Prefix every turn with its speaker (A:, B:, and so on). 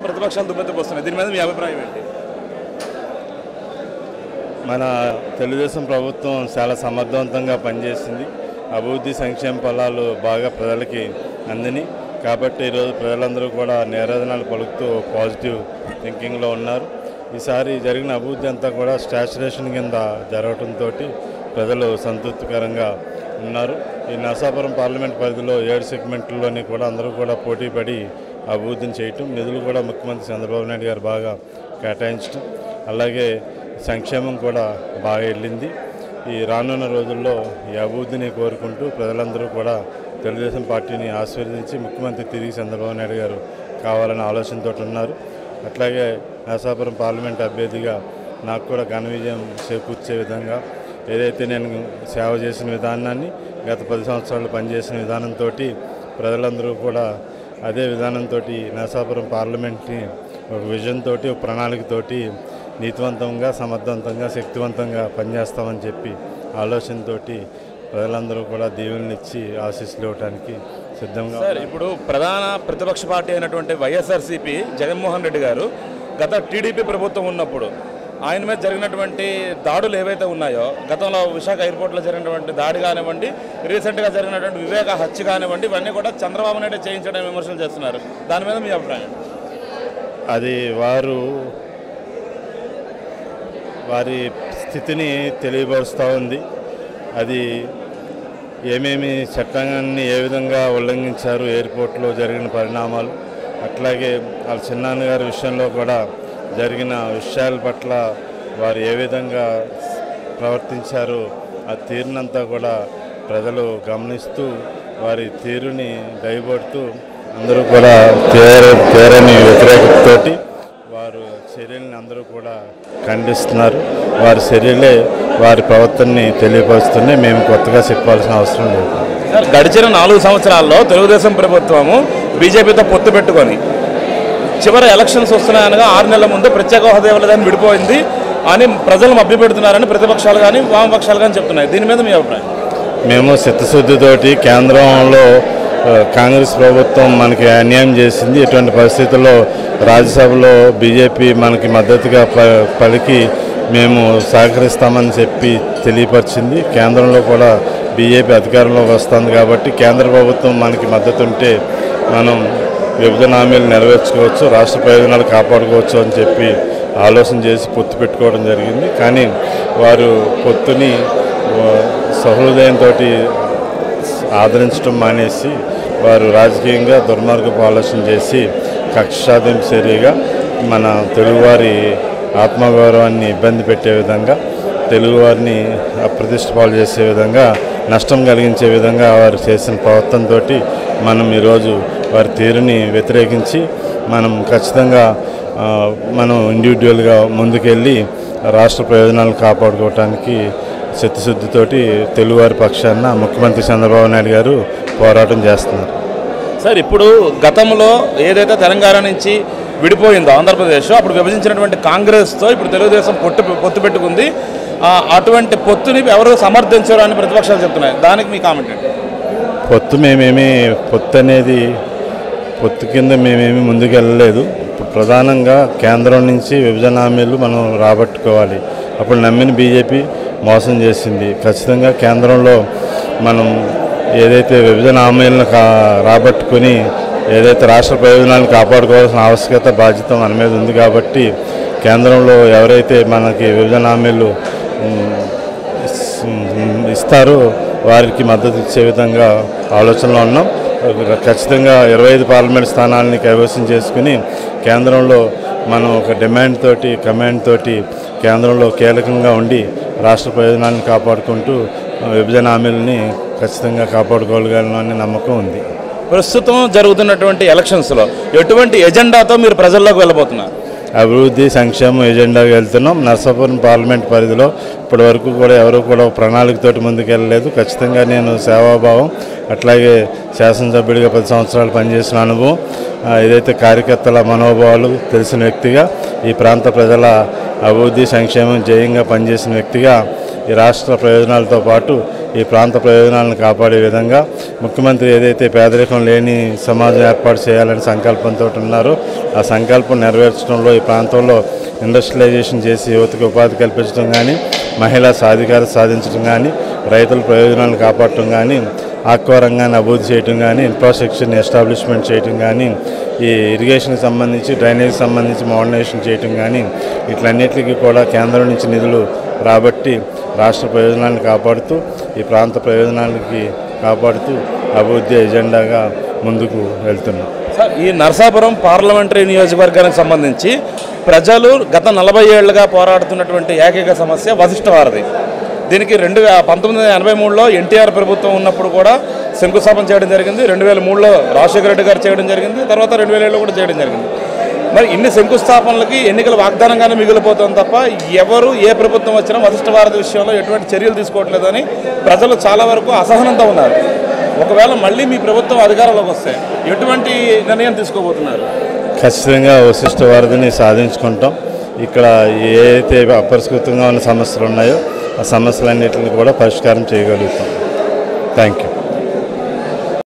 A: ప్రతిపక్షాలు దుమ్మెత్తికి వస్తున్నాయి దీని మీద మీ అభిప్రాయం ఏంటి
B: మన తెలుగుదేశం ప్రభుత్వం చాలా సమర్థవంతంగా పనిచేసింది అభివృద్ధి సంక్షేమ ఫలాలు బాగా ప్రజలకి అందిని కాబట్టి ఈరోజు ప్రజలందరూ కూడా నేరాధనాలు పలుకుతూ పాజిటివ్ థింకింగ్లో ఉన్నారు ఈసారి జరిగిన అభివృద్ధి అంతా కూడా స్టాచురేషన్ కింద జరగడంతో ప్రజలు సంతృప్తికరంగా ఉన్నారు ఈ నరసాపురం పార్లమెంట్ పరిధిలో ఏడు సెగ్మెంట్లలోని కూడా అందరూ కూడా పోటీ పడి అభివృద్ధిని చేయటం నిధులు కూడా ముఖ్యమంత్రి చంద్రబాబు నాయుడు గారు బాగా కేటాయించడం అలాగే సంక్షేమం కూడా బాగా వెళ్ళింది ఈ రానున్న రోజుల్లో ఈ అభివృద్ధిని కోరుకుంటూ ప్రజలందరూ కూడా తెలుగుదేశం పార్టీని ఆశీర్వదించి ముఖ్యమంత్రి తిరిగి చంద్రబాబు నాయుడు గారు కావాలనే ఆలోచనతో ఉన్నారు అట్లాగే నరసాపురం పార్లమెంట్ అభ్యర్థిగా నాకు కూడా ఘన విజయం చేకూర్చే విధంగా ఏదైతే నేను సేవ చేసిన విధానాన్ని గత పది సంవత్సరాలు పనిచేసిన విధానంతో ప్రజలందరూ కూడా అదే విధానంతో నరసాపురం పార్లమెంట్ని ఒక విజన్ తోటి ఒక ప్రణాళికతోటి నీతివంతంగా సమర్థవంతంగా శక్తివంతంగా పనిచేస్తామని చెప్పి ఆలోచనతోటి ప్రజలందరూ కూడా దీవెనలు ఇచ్చి ఆశీస్సులు ఇవ్వడానికి సిద్ధంగా
A: సార్ ఇప్పుడు ప్రధాన ప్రతిపక్ష పార్టీ అయినటువంటి వైఎస్ఆర్సీపీ జగన్మోహన్ రెడ్డి గారు గత టీడీపీ ప్రభుత్వం ఉన్నప్పుడు ఆయన మీద జరిగినటువంటి దాడులు ఏవైతే ఉన్నాయో గతంలో విశాఖ ఎయిర్పోర్ట్లో జరిగినటువంటి దాడి కానివ్వండి రీసెంట్గా జరిగినటువంటి వివేక హత్య కానివ్వండి ఇవన్నీ కూడా చంద్రబాబు నాయుడు చేయించడం విమర్శలు చేస్తున్నారు దాని మీద మీ అభిప్రాయం
B: అది వారు వారి స్థితిని తెలియపరుస్తూ ఉంది అది ఏమేమి చట్టాన్ని ఏ విధంగా ఉల్లంఘించారు ఎయిర్పోర్ట్లో జరిగిన పరిణామాలు అట్లాగే వాళ్ళ చిన్నాన్న గారి విషయంలో కూడా జరిగిన విషయాల పట్ల వారు ఏ విధంగా ప్రవర్తించారు ఆ తీరునంతా కూడా ప్రజలు గమనిస్తూ వారి తీరుని దయబడుతూ అందరూ కూడా తీర తీరని వ్యతిరేకతతోటి వారు చర్యల్ని అందరూ కూడా ఖండిస్తున్నారు వారి చర్యలే వారి ప్రవర్తనని తెలియపరుస్తున్నాయి మేము కొత్తగా చెప్పాల్సిన అవసరం లేదు
A: సార్ గడిచిన నాలుగు సంవత్సరాల్లో తెలుగుదేశం ప్రభుత్వము బీజేపీతో పొత్తు పెట్టుకొని చివరి ఎలక్షన్స్ వస్తున్నాయనగా ఆరు నెలల ముందు ప్రత్యేక హోదా ఇవ్వలేదని విడిపోయింది అని ప్రజలు మభ్యపెడుతున్నారని ప్రతిపక్షాలు కానీ వామపక్షాలు కానీ చెప్తున్నాయి దీని మీద మీ అభిప్రాయం
B: మేము చిత్తశుద్ధితోటి కేంద్రంలో ఆ, కాంగ్రెస్ ప్రభుత్వం మనకి అన్యాయం చేసింది ఇటువంటి పరిస్థితుల్లో రాజ్యసభలో బీజేపీ మనకి మద్దతుగా ప పలికి మేము సహకరిస్తామని చెప్పి తెలియపరిచింది కేంద్రంలో కూడా బీజేపీ అధికారంలోకి వస్తుంది కాబట్టి కేంద్ర ప్రభుత్వం మనకి మద్దతు ఉంటే మనం విభజన హామీలు నెరవేర్చుకోవచ్చు రాష్ట్ర ప్రయోజనాలు కాపాడుకోవచ్చు అని చెప్పి ఆలోచన చేసి పొత్తు పెట్టుకోవడం జరిగింది కానీ వారు పొత్తుని ఆ, సహృదయంతో ఆదరించడం మానేసి వారు రాజకీయంగా దుర్మార్గపు ఆలోచన చేసి కక్ష సాధింపు చర్యగా మన తెలుగువారి ఆత్మగౌరవాన్ని ఇబ్బంది పెట్టే విధంగా తెలుగువారిని అప్రతిష్ట పాలు చేసే విధంగా నష్టం కలిగించే విధంగా వారు చేసిన ప్రవర్తనతోటి మనం ఈరోజు వారి తీరుని వ్యతిరేకించి మనం ఖచ్చితంగా ఆ, మనం ఇండివిజువల్గా ముందుకెళ్ళి రాష్ట్ర ప్రయోజనాలు కాపాడుకోవటానికి చిత్తశుద్ధితోటి తెలుగువారి పక్షాన ముఖ్యమంత్రి చంద్రబాబు నాయుడు గారు పోరాటం చేస్తున్నారు
A: సార్ ఇప్పుడు గతంలో ఏదైతే తెలంగాణ నుంచి విడిపోయిందో ఆంధ్రప్రదేశ్ అప్పుడు విభజించినటువంటి కాంగ్రెస్తో ఇప్పుడు తెలుగుదేశం పొట్టు పొత్తు పెట్టుకుంది ఆ, అటువంటి పొత్తుని ఎవరు సమర్థించరు అని ప్రతిపక్షాలు చెప్తున్నాయి దానికి మీ కామెంట్ ఏంటి
B: పొత్తు మేమేమి పొత్తు అనేది పొత్తు కింద మేమేమి ముందుకు వెళ్ళలేదు ఇప్పుడు ప్రధానంగా కేంద్రం నుంచి విభజన హామీలు మనం రాబట్టుకోవాలి అప్పుడు నమ్మిన బీజేపీ మోసం చేసింది ఖచ్చితంగా కేంద్రంలో మనం ఏదైతే విభజన హామీలను కా రాబట్టుకొని ఏదైతే రాష్ట్ర ప్రయోజనాలను కాపాడుకోవాల్సిన ఆవశ్యకత బాధ్యత మన మీద ఉంది కాబట్టి కేంద్రంలో ఎవరైతే మనకి విభజన హామీలు ఉమ్, ఇస్- ఇస్తారో వారికి మద్దతు ఇచ్చే విధంగా ఆలోచనలో ఉన్నాం ఖచ్చితంగా ఇరవై ఐదు పార్లమెంట్ స్థానాలని కైవసం చేసుకుని కేంద్రంలో మనం ఒక డిమాండ్ తోటి కమాండ్ తోటి కేంద్రంలో కీలకంగా ఉండి రాష్ట్ర ప్రయోజనాలను కాపాడుకుంటూ ఆ, విభజన హామీలని ఖచ్చితంగా కాపాడుకోగలగాలని నమ్మకం ఉంది
A: ప్రస్తుతం జరుగుతున్నటువంటి ఎలక్షన్స్లో ఎటువంటి ఎజెండాతో మీరు ప్రజల్లోకి వెళ్ళబోతున్నారు
B: అభివృద్ధి సంక్షేమం ఎజెండాగా వెళ్తున్నాం నర్సాపురం పార్లమెంట్ పరిధిలో ఇప్పటి వరకు కూడా ఎవరు కూడా ఒక ప్రణాళికతోటి ముందుకెళ్ళలేదు ఖచ్చితంగా నేను సేవాభావం అట్లాగే శాసనసభ్యుడిగా పది సంవత్సరాలు పనిచేసిన అనుభవం ఆ, ఏదైతే కార్యకర్తల మనోభావాలు తెలిసిన వ్యక్తిగా ఈ ప్రాంత ప్రజల అభివృద్ధి సంక్షేమం జయంగా పనిచేసిన వ్యక్తిగా ఈ రాష్ట్ర ప్రయోజనాలతో పాటు ఈ ప్రాంత ప్రయోజనాలను కాపాడే విధంగా ముఖ్యమంత్రి ఏదైతే పేదరికం లేని సమాజం ఏర్పాటు చేయాలని సంకల్పంతో ఉన్నారో ఆ సంకల్పం నెరవేర్చడంలో ఈ ప్రాంతంలో ఇండస్ట్రియలైజేషన్ చేసి యువతకు ఉపాధి కల్పించడం కానీ మహిళా సాధికారత సాధించడం కానీ రైతుల ప్రయోజనాలను కాపాడటం కానీ ఆక్వా రంగాన్ని అభివృద్ధి చేయడం కానీ ఇన్ఫ్రాస్ట్రక్చర్ని ఎస్టాబ్లిష్మెంట్ చేయడం కానీ ఈ ఇరిగేషన్కి సంబంధించి డ్రైనేజ్ సంబంధించి మోడర్నైజేషన్ చేయడం కానీ ఇట్లన్నిటికీ కూడా కేంద్రం నుంచి నిధులు రాబట్టి రాష్ట్ర ప్రయోజనాలను కాపాడుతూ ఈ ప్రాంత ప్రయోజనాలకి కాపాడుతూ అభివృద్ధి ఎజెండాగా ముందుకు వెళ్తున్నాం
A: సార్ ఈ నరసాపురం పార్లమెంటరీ నియోజకవర్గానికి సంబంధించి ప్రజలు గత నలభై ఏళ్లుగా పోరాడుతున్నటువంటి ఏకైక సమస్య వశిష్ఠ వారధి దీనికి రెండు వే పంతొమ్మిది వందల ఎనభై మూడులో ఎన్టీఆర్ ప్రభుత్వం ఉన్నప్పుడు కూడా శంకుస్థాపన చేయడం జరిగింది రెండు వేల మూడులో రాజశేఖర రెడ్డి గారు చేయడం జరిగింది తర్వాత రెండు వేల ఏడులో కూడా చేయడం జరిగింది మరి ఇన్ని శంకుస్థాపనలకి ఎన్నికల వాగ్దానంగానే మిగిలిపోతుంది తప్ప ఎవరు ఏ ప్రభుత్వం వచ్చినా వశిష్ఠ భారతి విషయంలో ఎటువంటి చర్యలు తీసుకోవట్లేదని ప్రజలు చాలా వరకు అసహనంతో ఉన్నారు ఒకవేళ మళ్ళీ మీ ప్రభుత్వం అధికారంలోకి వస్తే ఎటువంటి నిర్ణయం తీసుకోబోతున్నారు
B: ఖచ్చితంగా వశిష్ఠ వారధిని సాధించుకుంటాం ఇక్కడ ఏ అయితే అపరిష్కృతంగా ఉన్న సమస్యలు ఉన్నాయో ఆ సమస్యలన్నింటిని కూడా పరిష్కారం చేయగలుగుతాం థ్యాంక్ యూ